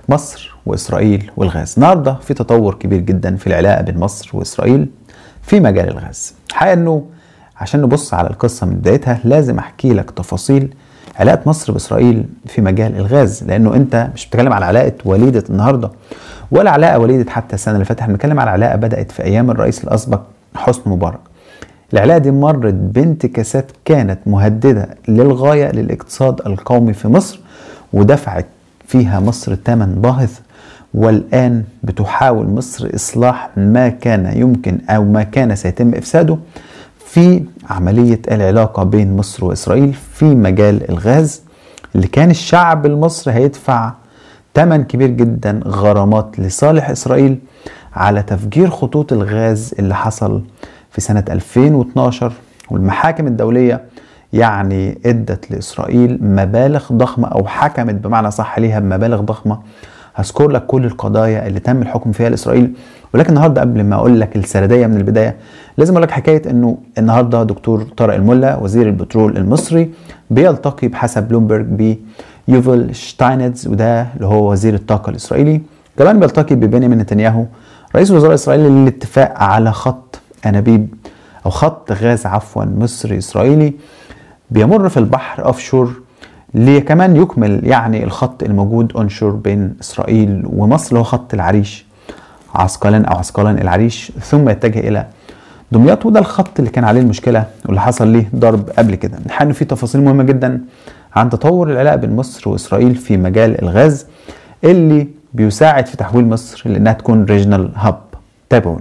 مصر وإسرائيل والغاز النهاردة في تطور كبير جدا في العلاقة بين مصر وإسرائيل في مجال الغاز الحقيقة أنه عشان نبص على القصة من بدايتها لازم أحكي لك تفاصيل علاقة مصر بإسرائيل في مجال الغاز لأنه أنت مش بتتكلم على علاقة وليدة النهاردة ولا علاقة وليدة حتى السنة اللي فاتت احنا بنتكلم على علاقة بدأت في أيام الرئيس الأسبق حسني مبارك العلاقة دي مرت بانتكاسات كانت مهددة للغاية للاقتصاد القومي في مصر ودفعت فيها مصر ثمن باهظ والآن بتحاول مصر إصلاح ما كان يمكن أو ما كان سيتم إفساده في عملية العلاقة بين مصر وإسرائيل في مجال الغاز اللي كان الشعب المصري هيدفع ثمن كبير جدا غرامات لصالح إسرائيل على تفجير خطوط الغاز اللي حصل في سنة 2012 والمحاكم الدولية يعني ادت لإسرائيل مبالغ ضخمة أو حكمت بمعنى صح ليها بمبالغ ضخمة هذكر لك كل القضايا اللي تم الحكم فيها لإسرائيل ولكن النهارده قبل ما أقول لك السردية من البداية لازم أقول لك حكاية إنه النهارده دكتور طارق الملا وزير البترول المصري بيلتقي بحسب بلومبرج بيوفل شتاينتز وده اللي هو وزير الطاقة الإسرائيلي كمان بيلتقي ببنيامين نتنياهو رئيس وزراء إسرائيل للاتفاق على خط أنابيب أو خط غاز عفوا مصري إسرائيلي بيمر في البحر أوفشور لكمان يكمل يعني الخط الموجود أونشور بين إسرائيل ومصر اللي هو خط العريش عسقلان أو عسقلان العريش ثم يتجه إلى دمياط وده الخط اللي كان عليه المشكلة واللي حصل ليه ضرب قبل كده الحقيقة في تفاصيل مهمة جدا عن تطور العلاقة بين مصر وإسرائيل في مجال الغاز اللي بيساعد في تحويل مصر لأنها تكون ريجنال هاب تابعونا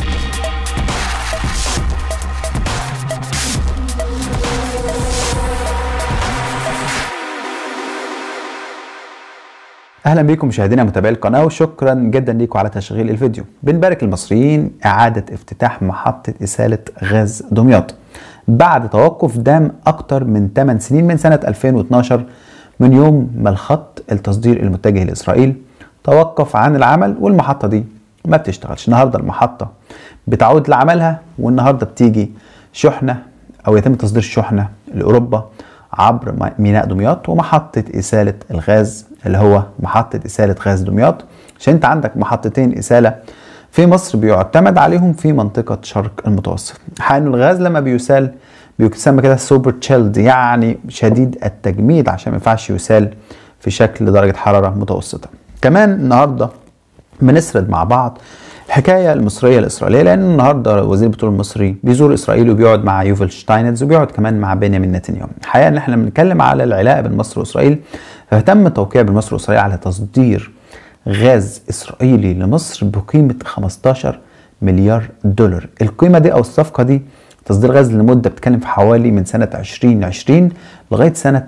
اهلا بكم مشاهدينا متابعي القناه وشكرا جدا ليكم على تشغيل الفيديو بنبارك المصريين اعاده افتتاح محطه اساله غاز دمياط بعد توقف دام اكتر من 8 سنين من سنه 2012 من يوم ما الخط التصدير المتجه لاسرائيل توقف عن العمل والمحطه دي ما بتشتغلش النهارده المحطه بتعود لعملها والنهارده بتيجي شحنه او يتم تصدير شحنه لاوروبا عبر ميناء دمياط ومحطة إسالة الغاز اللي هو محطة إسالة غاز دمياط عشان أنت عندك محطتين إسالة في مصر بيعتمد عليهم في منطقة شرق المتوسط حقيقة الغاز لما بيسال بيسمى كده سوبر تشيلد يعني شديد التجميد عشان ما ينفعش يسال في شكل درجة حرارة متوسطة كمان النهاردة بنسرد مع بعض الحكايه المصريه الاسرائيليه لان النهارده وزير البترول المصري بيزور اسرائيل وبيقعد مع يوفل شتاينتز وبيقعد كمان مع بنيامين نتنياهو الحقيقه ان احنا بنتكلم على العلاقه بين مصر واسرائيل فتم التوقيع بين مصر واسرائيل على تصدير غاز اسرائيلي لمصر بقيمه 15 مليار دولار القيمه دي او الصفقه دي تصدير غاز لمده بتتكلم في حوالي من سنه 2020 لغايه سنه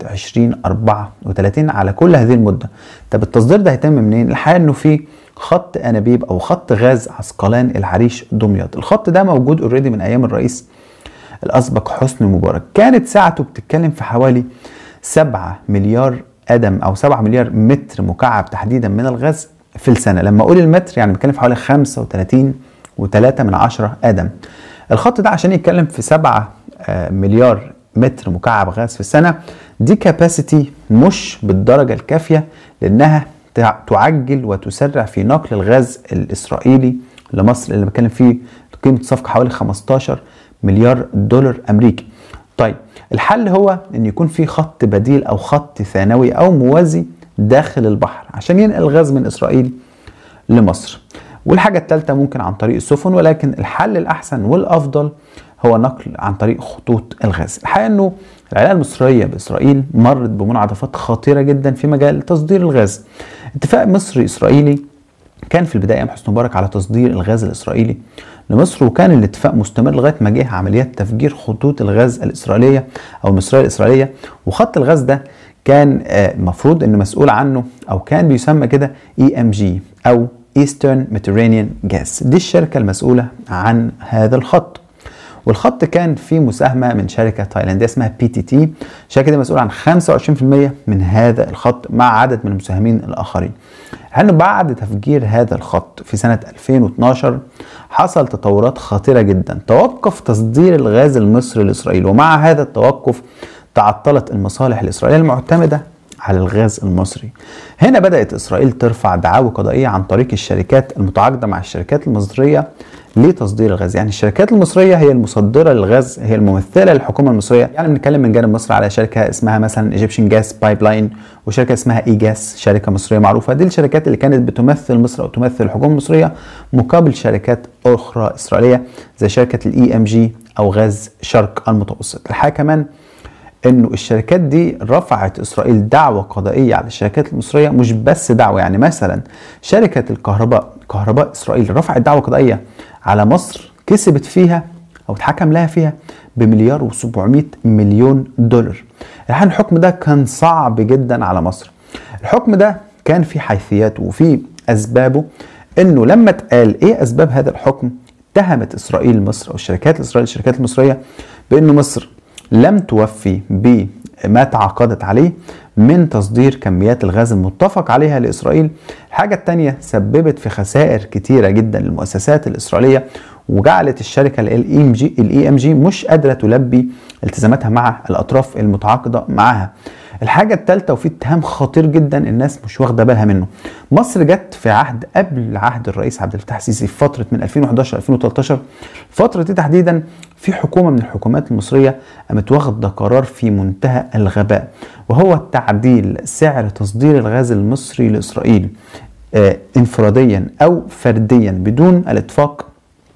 2034 على كل هذه المده طب التصدير ده هيتم منين الحقيقه انه في خط انابيب او خط غاز عسقلان العريش دمياط الخط ده موجود اوريدي من ايام الرئيس الاسبق حسني مبارك كانت ساعته بتتكلم في حوالي 7 مليار قدم او 7 مليار متر مكعب تحديدا من الغاز في السنه لما اقول المتر يعني بتكلم في حوالي 35 و3 من عشرة قدم الخط ده عشان يتكلم في 7 مليار متر مكعب غاز في السنه دي كاباسيتي مش بالدرجه الكافيه لانها تعجل وتسرع في نقل الغاز الاسرائيلي لمصر اللي بتكلم فيه قيمه الصفقه حوالي 15 مليار دولار امريكي. طيب الحل هو ان يكون في خط بديل او خط ثانوي او موازي داخل البحر عشان ينقل الغاز من اسرائيل لمصر. والحاجه الثالثه ممكن عن طريق السفن ولكن الحل الاحسن والافضل هو نقل عن طريق خطوط الغاز. الحقيقه انه العلاقه المصريه باسرائيل مرت بمنعطفات خطيره جدا في مجال تصدير الغاز. اتفاق مصري اسرائيلي كان في البدايه حسني مبارك على تصدير الغاز الاسرائيلي لمصر وكان الاتفاق مستمر لغايه ما جه عمليات تفجير خطوط الغاز الاسرائيليه او المصريه الاسرائيليه وخط الغاز ده كان المفروض انه مسؤول عنه او كان بيسمى كده اي ام جي او ايسترن ميديترينيان جاز دي الشركه المسؤوله عن هذا الخط والخط كان فيه مساهمه من شركه تايلانديه اسمها بي تي تي الشركه دي مسؤوله عن 25% من هذا الخط مع عدد من المساهمين الاخرين لانه بعد تفجير هذا الخط في سنه 2012 حصل تطورات خطيره جدا توقف تصدير الغاز المصري لاسرائيل ومع هذا التوقف تعطلت المصالح الاسرائيليه المعتمده على الغاز المصري هنا بدأت إسرائيل ترفع دعاوى قضائية عن طريق الشركات المتعاقدة مع الشركات المصرية لتصدير الغاز يعني الشركات المصرية هي المصدرة للغاز هي الممثلة للحكومة المصرية يعني بنتكلم من جانب مصر على شركة اسمها مثلا ايجيبشن جاس بايب لاين وشركة اسمها اي جاس شركة مصرية معروفة دي الشركات اللي كانت بتمثل مصر او تمثل الحكومة المصرية مقابل شركات اخرى اسرائيلية زي شركة الاي ام جي او غاز شرق المتوسط الحقيقة كمان انه الشركات دي رفعت اسرائيل دعوه قضائيه على الشركات المصريه مش بس دعوه يعني مثلا شركه الكهرباء كهرباء اسرائيل رفعت دعوه قضائيه على مصر كسبت فيها او اتحكم لها فيها بمليار و700 مليون دولار الحين الحكم ده كان صعب جدا على مصر الحكم ده كان في حيثياته وفي اسبابه انه لما اتقال ايه اسباب هذا الحكم اتهمت اسرائيل مصر او الشركات الاسرائيليه الشركات المصريه بان مصر لم توفي بما تعاقدت عليه من تصدير كميات الغاز المتفق عليها لإسرائيل الحاجة الثانية سببت في خسائر كتيرة جدا للمؤسسات الإسرائيلية وجعلت الشركة الاي ام جي الاي ام جي مش قادرة تلبي التزاماتها مع الأطراف المتعاقدة معها الحاجة الثالثة وفي اتهام خطير جدا الناس مش واخدة بالها منه مصر جت في عهد قبل عهد الرئيس عبد الفتاح السيسي في فترة من 2011 2013 الفترة دي تحديدا في حكومة من الحكومات المصرية قامت واخدة قرار في منتهى الغباء وهو تعديل سعر تصدير الغاز المصري لإسرائيل آه انفراديا أو فرديا بدون الاتفاق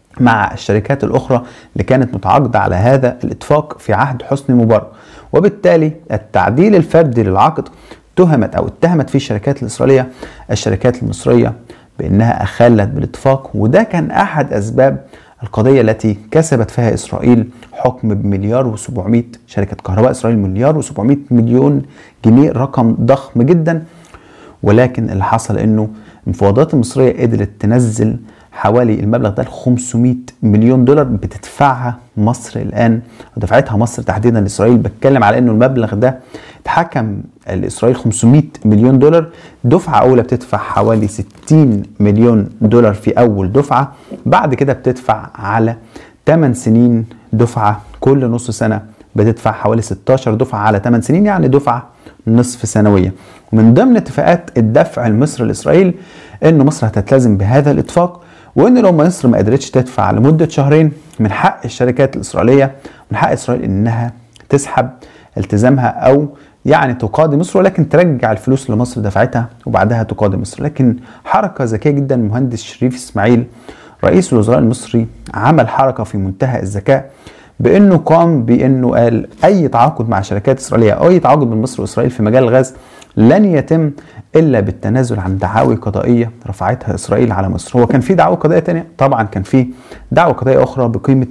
مع الشركات الأخرى اللي كانت متعاقدة على هذا الاتفاق في عهد حسني مبارك وبالتالي التعديل الفردي للعقد تهمت أو اتهمت فيه الشركات الإسرائيلية الشركات المصرية بأنها أخلت بالاتفاق وده كان أحد أسباب القضية التي كسبت فيها إسرائيل حكم بمليار و700 شركة كهرباء إسرائيل مليار و700 مليون جنيه رقم ضخم جدا ولكن اللي حصل إنه المفاوضات المصرية قدرت تنزل حوالي المبلغ ده ل 500 مليون دولار بتدفعها مصر الان ودفعتها مصر تحديدا لاسرائيل بتكلم على انه المبلغ ده اتحكم لاسرائيل 500 مليون دولار دفعه اولى بتدفع حوالي 60 مليون دولار في اول دفعه بعد كده بتدفع على 8 سنين دفعه كل نص سنه بتدفع حوالي 16 دفعه على 8 سنين يعني دفعه نصف سنويه ومن ضمن اتفاقات الدفع المصري لاسرائيل انه مصر هتلتزم بهذا الاتفاق وان لو مصر ما قدرتش تدفع لمده شهرين من حق الشركات الاسرائيليه من حق اسرائيل انها تسحب التزامها او يعني تقاضي مصر ولكن ترجع الفلوس اللي مصر دفعتها وبعدها تقاضي مصر لكن حركه ذكيه جدا المهندس شريف اسماعيل رئيس الوزراء المصري عمل حركه في منتهى الذكاء بانه قام بانه قال اي تعاقد مع شركات اسرائيليه او اي تعاقد بين مصر واسرائيل في مجال الغاز لن يتم الا بالتنازل عن دعاوي قضائيه رفعتها اسرائيل على مصر هو كان في دعوى قضائيه ثانيه طبعا كان في دعوى قضائيه اخرى بقيمه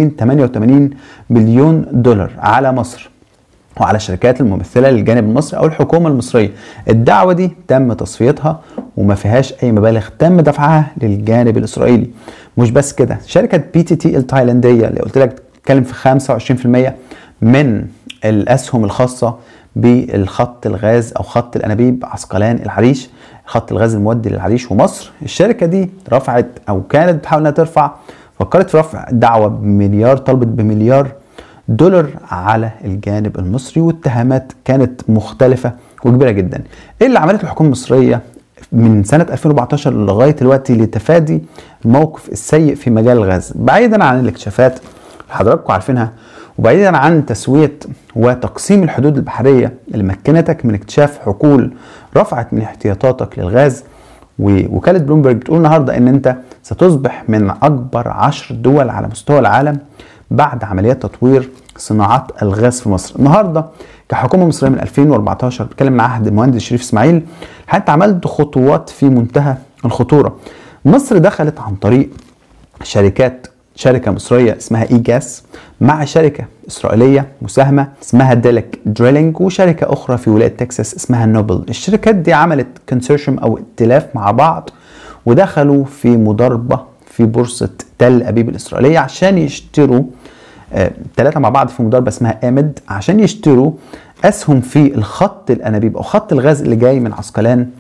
288 مليون دولار على مصر وعلى الشركات الممثله للجانب المصري او الحكومه المصريه الدعوه دي تم تصفيتها وما فيهاش اي مبالغ تم دفعها للجانب الاسرائيلي مش بس كده شركه بي تي تي التايلانديه اللي قلت لك بتتكلم في 25% من الاسهم الخاصه بالخط الغاز او خط الانابيب عسقلان العريش خط الغاز المودي للعريش ومصر الشركه دي رفعت او كانت بتحاول انها ترفع فكرت في رفع دعوه بمليار طلبت بمليار دولار على الجانب المصري واتهامات كانت مختلفه وكبيره جدا ايه اللي عملته الحكومه المصريه من سنة 2014 لغاية دلوقتي لتفادي الموقف السيء في مجال الغاز بعيدا عن الاكتشافات اللي حضراتكم عارفينها وبعيدا عن تسوية وتقسيم الحدود البحرية اللي مكنتك من اكتشاف حقول رفعت من احتياطاتك للغاز ووكالة بلومبرج بتقول النهاردة ان انت ستصبح من اكبر عشر دول على مستوى العالم بعد عمليات تطوير صناعات الغاز في مصر النهاردة كحكومة مصرية من 2014 بتكلم من عهد المهندس شريف اسماعيل حتى عملت خطوات في منتهى الخطورة مصر دخلت عن طريق شركات شركة مصرية اسمها اي جاس مع شركة إسرائيلية مساهمة اسمها ديلك دريلينج وشركة أخرى في ولاية تكساس اسمها نوبل الشركات دي عملت كونسورشيوم أو ائتلاف مع بعض ودخلوا في مضاربة في بورصة تل أبيب الإسرائيلية عشان يشتروا ثلاثة آه مع بعض في مضاربة اسمها آمد عشان يشتروا أسهم في الخط الأنابيب أو خط الغاز اللي جاي من عسقلان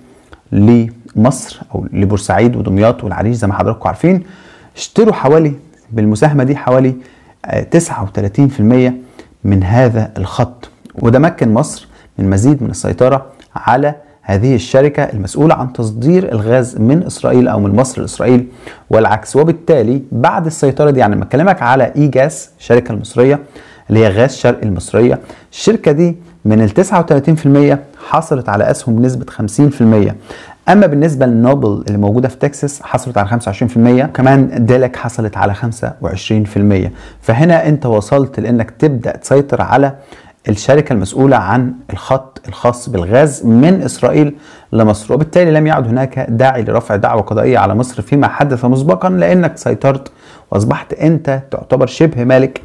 لمصر أو لبورسعيد ودمياط والعريش زي ما حضراتكم عارفين اشتروا حوالي بالمساهمة دي حوالي 39% من هذا الخط وده مكن مصر من مزيد من السيطرة على هذه الشركة المسؤولة عن تصدير الغاز من إسرائيل أو من مصر لإسرائيل والعكس وبالتالي بعد السيطرة دي يعني لما أكلمك على إي جاس الشركة المصرية اللي هي غاز شرق المصرية الشركة دي من ال 39% حصلت على أسهم بنسبة 50% اما بالنسبه لنوبل اللي موجوده في تكساس حصلت على 25% كمان ديلك حصلت على 25% فهنا انت وصلت لانك تبدا تسيطر على الشركة المسؤولة عن الخط الخاص بالغاز من إسرائيل لمصر وبالتالي لم يعد هناك داعي لرفع دعوة قضائية على مصر فيما حدث مسبقا لأنك سيطرت وأصبحت أنت تعتبر شبه مالك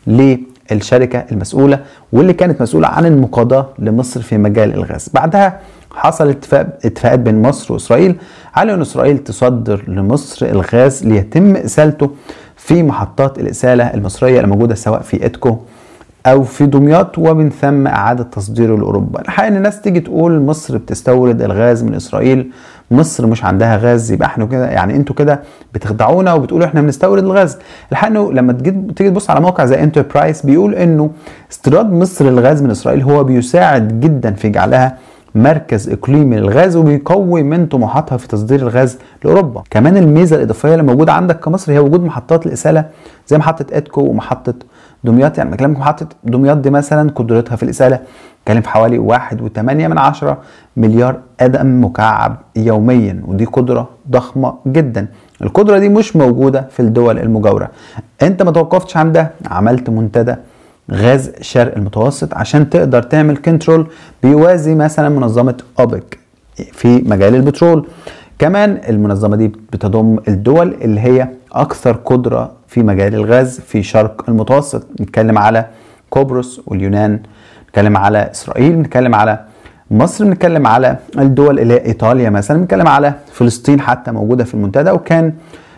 للشركة المسؤولة واللي كانت مسؤولة عن المقاضاة لمصر في مجال الغاز بعدها حصل اتفاق اتفاقات بين مصر واسرائيل على ان اسرائيل تصدر لمصر الغاز ليتم اسالته في محطات الاساله المصريه الموجوده سواء في اتكو او في دمياط ومن ثم اعاده تصديره لاوروبا الحقيقه ان الناس تيجي تقول مصر بتستورد الغاز من اسرائيل مصر مش عندها غاز يبقى احنا كده يعني انتوا كده بتخدعونا وبتقولوا احنا بنستورد الغاز الحقيقه انه لما تيجي تبص على موقع زي انتربرايز بيقول انه استيراد مصر للغاز من اسرائيل هو بيساعد جدا في جعلها مركز اقليمي للغاز وبيقوي من طموحاتها في تصدير الغاز لاوروبا كمان الميزه الاضافيه اللي موجوده عندك كمصر هي وجود محطات الاساله زي محطه ادكو ومحطه دمياط يعني بكلمك محطه دمياط دي مثلا قدرتها في الاساله بتتكلم في حوالي واحد وثمانية من عشرة مليار قدم مكعب يوميا ودي قدرة ضخمة جدا القدرة دي مش موجودة في الدول المجاورة انت ما توقفتش عن ده عملت منتدى غاز شرق المتوسط عشان تقدر تعمل كنترول بيوازي مثلا منظمة اوبك في مجال البترول كمان المنظمة دي بتضم الدول اللي هي أكثر قدرة في مجال الغاز في شرق المتوسط نتكلم على قبرص واليونان نتكلم على إسرائيل نتكلم على مصر بنتكلم على الدول اللي هي ايطاليا مثلا بنتكلم على فلسطين حتى موجوده في المنتدى وكان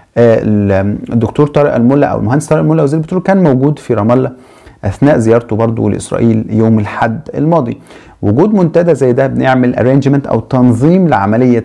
الدكتور طارق الملا او المهندس طارق الملا وزير البترول كان موجود في رام الله اثناء زيارته برضه لاسرائيل يوم الاحد الماضي وجود منتدى زي ده بنعمل ارينجمنت او تنظيم لعمليه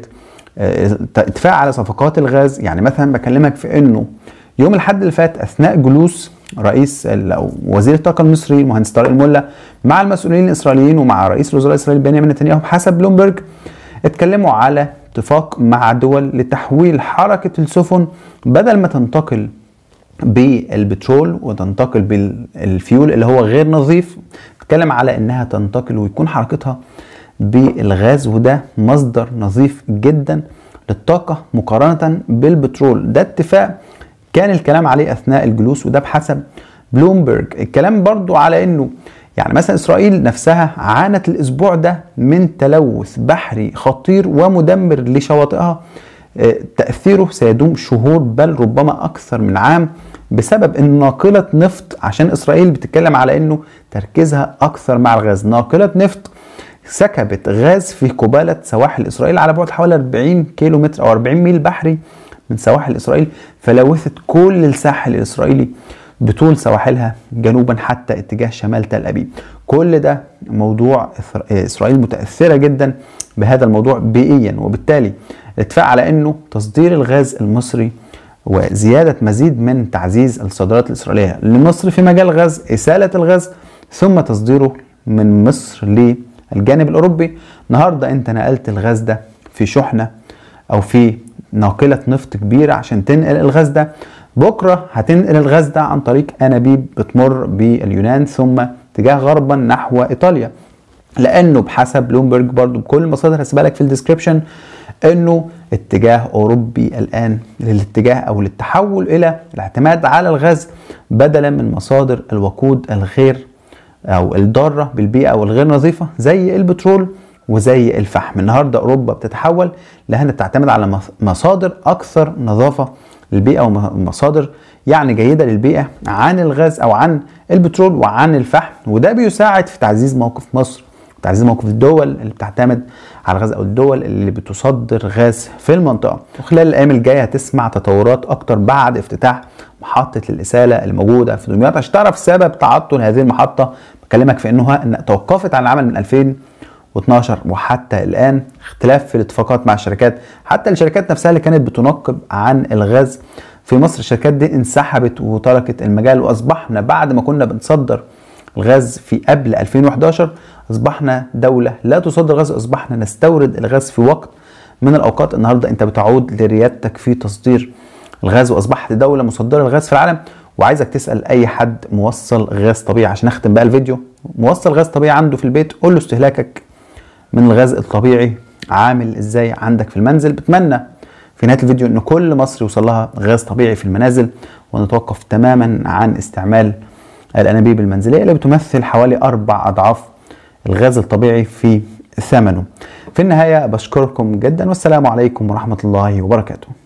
اتفاق على صفقات الغاز يعني مثلا بكلمك في انه يوم الاحد اللي فات اثناء جلوس رئيس او وزير الطاقه المصري المهندس طارق الملا مع المسؤولين الاسرائيليين ومع رئيس الوزراء الاسرائيلي بنيامين نتنياهو بحسب بلومبرج اتكلموا على اتفاق مع دول لتحويل حركه السفن بدل ما تنتقل بالبترول وتنتقل بالفيول اللي هو غير نظيف بتتكلم على انها تنتقل ويكون حركتها بالغاز وده مصدر نظيف جدا للطاقة مقارنة بالبترول ده اتفاق كان الكلام عليه أثناء الجلوس وده بحسب بلومبرج الكلام برضو على أنه يعني مثلا إسرائيل نفسها عانت الأسبوع ده من تلوث بحري خطير ومدمر لشواطئها تأثيره سيدوم شهور بل ربما أكثر من عام بسبب ان ناقلة نفط عشان اسرائيل بتتكلم على انه تركيزها اكثر مع الغاز ناقلة نفط سكبت غاز في قبالة سواحل اسرائيل على بعد حوالي 40 كيلو متر او 40 ميل بحري من سواحل اسرائيل فلوثت كل الساحل الاسرائيلي بطول سواحلها جنوبا حتى اتجاه شمال تل ابيب كل ده موضوع اسرائيل متاثره جدا بهذا الموضوع بيئيا وبالتالي الاتفاق على انه تصدير الغاز المصري وزيادة مزيد من تعزيز الصادرات الإسرائيلية لمصر في مجال الغاز إسالة الغاز ثم تصديره من مصر للجانب الأوروبي النهاردة أنت نقلت الغاز ده في شحنة أو في ناقلة نفط كبيرة عشان تنقل الغاز ده بكرة هتنقل الغاز ده عن طريق أنابيب بتمر باليونان ثم اتجاه غربا نحو إيطاليا لأنه بحسب بلومبرج برضو بكل المصادر هسيبها لك في الديسكريبشن انه اتجاه اوروبي الان للاتجاه او للتحول الى الاعتماد على الغاز بدلا من مصادر الوقود الغير او الضاره بالبيئه او الغير نظيفه زي البترول وزي الفحم النهارده اوروبا بتتحول لانها تعتمد على مصادر اكثر نظافه للبيئه ومصادر يعني جيده للبيئه عن الغاز او عن البترول وعن الفحم وده بيساعد في تعزيز موقف مصر تعزيز موقف الدول اللي بتعتمد على الغاز او الدول اللي بتصدر غاز في المنطقه وخلال الايام الجايه هتسمع تطورات اكتر بعد افتتاح محطه الاساله الموجوده في دمياط عشان تعرف سبب تعطل هذه المحطه بكلمك في انها إن توقفت عن العمل من 2012 وحتى الان اختلاف في الاتفاقات مع الشركات حتى الشركات نفسها اللي كانت بتنقب عن الغاز في مصر الشركات دي انسحبت وتركت المجال واصبحنا بعد ما كنا بنصدر الغاز في قبل 2011 اصبحنا دوله لا تصدر غاز اصبحنا نستورد الغاز في وقت من الاوقات النهارده انت بتعود لريادتك في تصدير الغاز واصبحت دوله مصدره الغاز في العالم وعايزك تسال اي حد موصل غاز طبيعي عشان اختم بقى الفيديو موصل غاز طبيعي عنده في البيت قول له استهلاكك من الغاز الطبيعي عامل ازاي عندك في المنزل بتمنى في نهايه الفيديو ان كل مصر يوصل لها غاز طبيعي في المنازل ونتوقف تماما عن استعمال الانابيب المنزليه اللي بتمثل حوالي اربع اضعاف الغاز الطبيعي في ثمنه في النهايه بشكركم جدا والسلام عليكم ورحمه الله وبركاته